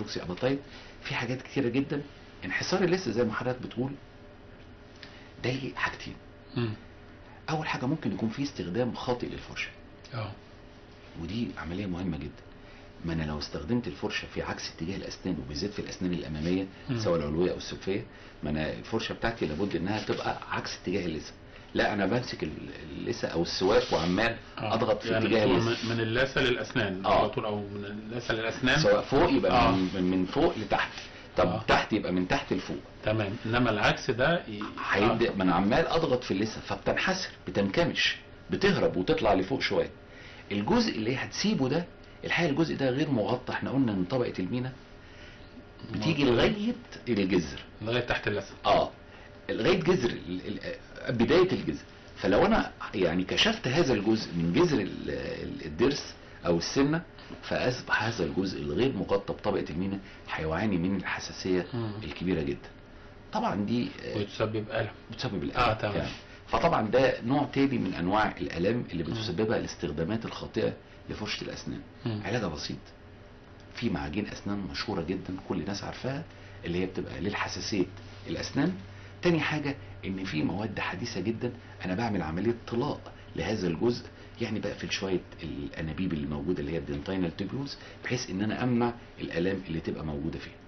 هيدروكسي اباتايت في حاجات كتيره جدا انحسار اللثه زي ما حضرتك بتقول ده ليه حاجتين مم. اول حاجه ممكن يكون في استخدام خاطئ للفرشه اه ودي عمليه مهمه جدا ما انا لو استخدمت الفرشه في عكس اتجاه الاسنان وبالذات في الاسنان الاماميه مم. سواء العلويه او السفليه ما انا الفرشه بتاعتي لابد انها تبقى عكس اتجاه اللثه لا انا بمسك ال- اللثه او السواك وعمال آه. اضغط في يعني اتجاه بتقول اللثه من من اللثه للاسنان آه. على طول او من اللثه للاسنان سواء فوق يبقى آه. من, من فوق لتحت طب آه. تحت يبقى من تحت لفوق تمام انما العكس ده ي... هيبدا ما انا عمال اضغط في اللثه فبتنحسر بتنكمش بتهرب وتطلع لفوق شويه الجزء اللي هتسيبه ده الحقيقه الجزء ده غير مغطى احنا قلنا ان طبقه المينا بتيجي لغايه الجذر لغايه تحت اللثه اه لغايه جذر ال- ال- بدايه الجذر فلو انا يعني كشفت هذا الجزء من جذر ال- ال- الضرس او السنه فاصبح هذا الجزء الغير مغطى بطبقه المينا هيعاني من الحساسيه مم. الكبيره جدا طبعا دي آه، وتسبب الم بتسبب الالم آه، تمام. يعني. فطبعا ده نوع تاني من انواع الالام اللي بتسببها الاستخدامات الخاطئه لفرشه الاسنان مم. علاجها بسيط في معاجين اسنان مشهوره جدا كل الناس عارفاها اللي هي بتبقى للحساسيه الاسنان تاني حاجه ان في مواد حديثه جدا انا بعمل عمليه طلاء لهذا الجزء يعني بقفل شويه الانابيب اللي موجوده اللي هي الدنتينال تيبيوز بحيث ان انا امنع الالام اللي تبقى موجوده فيه